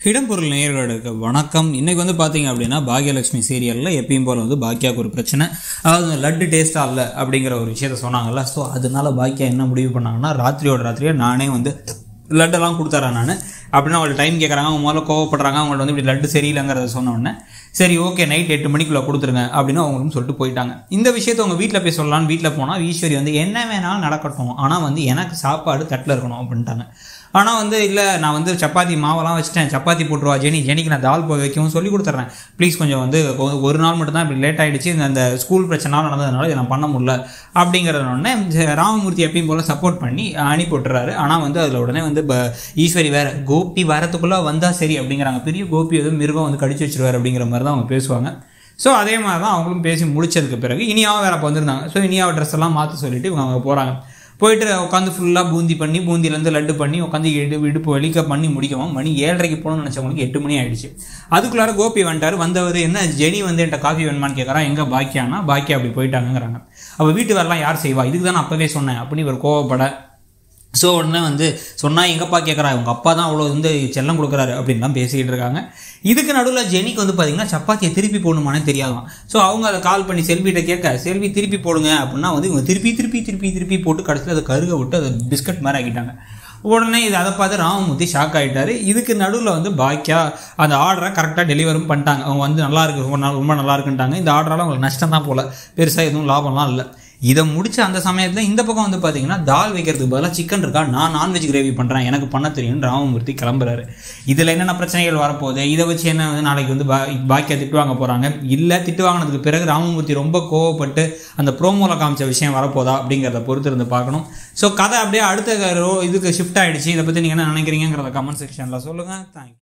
இடம்பொருள் நேயர்களுக்கு வணக்கம் இன்னைக்கு வந்து பார்த்தீங்க அப்படின்னா பாக்யலட்சுமி சீரியலில் எப்பயும் போல் வந்து பாக்கியாவுக்கு ஒரு பிரச்சனை அதாவது லட்டு டேஸ்ட்டாக இல்லை அப்படிங்கிற ஒரு விஷயத்த சொன்னாங்கல்ல ஸோ அதனால பாக்கியா என்ன முடிவு பண்ணாங்கன்னா ராத்திரியோட ராத்திரியே நானே வந்து லட்டெல்லாம் கொடுத்துறேன் நான் அப்படின்னு அவங்கள்ட்ட டைம் கேட்குறாங்க அவங்க முதல்ல கோவப்படுறாங்க அவங்கள்ட்ட வந்து இப்படி லட்டு சரியில்லைங்கிறத சொன்ன உடனே சரி ஓகே நைட் எட்டு மணிக்குள்ளே கொடுத்துருங்க அப்படின்னு அவங்களும் சொல்லிட்டு போயிட்டாங்க இந்த விஷயத்தை அவங்க வீட்டில் போய் சொல்லலாம்னு வீட்டில் போனால் ஈஸ்வரி வந்து என்ன வேணாலும் நடக்கட்டும் ஆனால் வந்து எனக்கு சாப்பாடு தட்டில் இருக்கணும் அப்படின்ட்டாங்க ஆனால் வந்து இல்லை நான் வந்து சப்பாத்தி மாவெல்லாம் வச்சுட்டேன் சப்பாத்தி போட்டுருவா ஜெனி ஜெனிக்கு நான் தால் போய் வைக்கவும் சொல்லி கொடுத்துட்றேன் ப்ளீஸ் கொஞ்சம் வந்து கொ- ஒரு நாள் மட்டும் தான் இப்படி லேட் ஆகிடுச்சு இந்த அந்த ஸ்கூல் பிரச்சனை நடந்ததுனால இதை நான் பண்ண முடியல அப்படிங்கிறதுனே ராமமூர்த்தி எப்பயும் போல் சப்போர்ட் பண்ணி அனுப்பி விட்டுறாரு ஆனால் வந்து அதில் உடனே வந்து ப- ஈஸ்வரி வேற கோபி வரத்துக்குள்ளே வந்தால் சரி அப்படிங்கிறாங்க பெரிய கோபி எதுவும் மிருகம் வந்து கடிச்சு வச்சிருவாரு அப்படிங்கிற மாதிரி தான் அவங்க பேசுவாங்க ஸோ அதே மாதிரி தான் அவங்களும் பேசி முடிச்சதுக்கு பிறகு இனியாவும் வேற அப்போ வந்திருந்தாங்க ஸோ இனியாவை ட்ரெஸ் எல்லாம் மாற்ற சொல்லிட்டு இவங்க அங்கே போகிறாங்க போயிட்டு உட்காந்து ஃபுல்லாக பூந்தி பண்ணி பூந்திலேருந்து லட்டு பண்ணி உட்காந்து இடு இடுப்பு வலிக்க பண்ணி முடிக்கவும் மணி ஏழரைக்கு போகணும்னு நினச்சவங்களுக்கு எட்டு மணி ஆயிடுச்சு அதுக்குள்ளார கோபி வந்துட்டார் வந்தவர் என்ன ஜெனி வந்து என்கிட்ட காஃபி வேணுமான்னு கேட்குறான் எங்கே பாக்கியானா பாக்கியா அப்படி போயிட்டாங்கங்கிறாங்க அப்போ வீட்டு வேலைலாம் யார் செய்வா இதுக்கு தான் நான் அப்போவே சொன்னேன் அப்படின்னு இவர் கோவப்பட ஸோ உடனே வந்து சொன்னால் எங்கப்பா கேட்குறா உங்க அப்பா தான் அவ்வளோ வந்து செல்லம் கொடுக்குறாரு அப்படின்லாம் பேசிக்கிட்டு இருக்காங்க இதுக்கு நடுவில் ஜெனிக்கு வந்து பார்த்தீங்கன்னா சப்பாத்தியை திருப்பி போடணுமானே தெரியாதாம் ஸோ அவங்க அதை கால் பண்ணி செல்விகிட்ட கேட்க செல்வி திருப்பி போடுங்க அப்படின்னா வந்து இவங்க திருப்பி திருப்பி திருப்பி திருப்பி போட்டு கடைசியில் அதை கருக விட்டு அதை பிஸ்கட் மாதிரி ஆக்கிட்டாங்க உடனே இது அதை பார்த்து ராமமூர்த்தி ஷாக் ஆகிட்டாரு இதுக்கு நடுவில் வந்து பாக்கியா அந்த ஆர்டரை கரெக்டாக டெலிவரும் பண்ணிட்டாங்க அவங்க வந்து நல்லா இருக்கு ரொம்ப நாள் ரொம்ப நல்லா இருக்குன்ட்டாங்க இந்த ஆர்டரால் அவங்களுக்கு நஷ்டம் தான் போல பெருசாக எதுவும் லாபம்லாம் இல்லை இதை முடிச்ச அந்த சமயத்தில் இந்த பக்கம் வந்து பார்த்தீங்கன்னா தால் வைக்கிறதுக்கு பதிலாக சிக்கன் இருக்கா நான் நான்வெஜ் கிரேவி பண்ணுறேன் எனக்கு பண்ண தெரியும்னு ராமமூர்த்தி கிளம்புறாரு இதில் என்னென்ன பிரச்சனைகள் வரப்போகுது இதை வச்சு என்ன வந்து நாளைக்கு வந்து பா பாக்கியா திட்டு வாங்க போகிறாங்க இல்லை திட்டு வாங்கினதுக்கு பிறகு ராமமூர்த்தி ரொம்ப கோவப்பட்டு அந்த ப்ரோமோவில் காமிச்ச விஷயம் வரப்போதா அப்படிங்கிறத பொறுத்து இருந்து பார்க்கணும் ஸோ கதை அப்படியே அடுத்த ரோ இதுக்கு ஷிஃப்ட் ஆயிடுச்சு இதை பற்றி நீங்கள் என்ன நினைக்கிறீங்கிறத கமெண்ட் செக்ஷனில் சொல்லுங்கள் தேங்க்யூ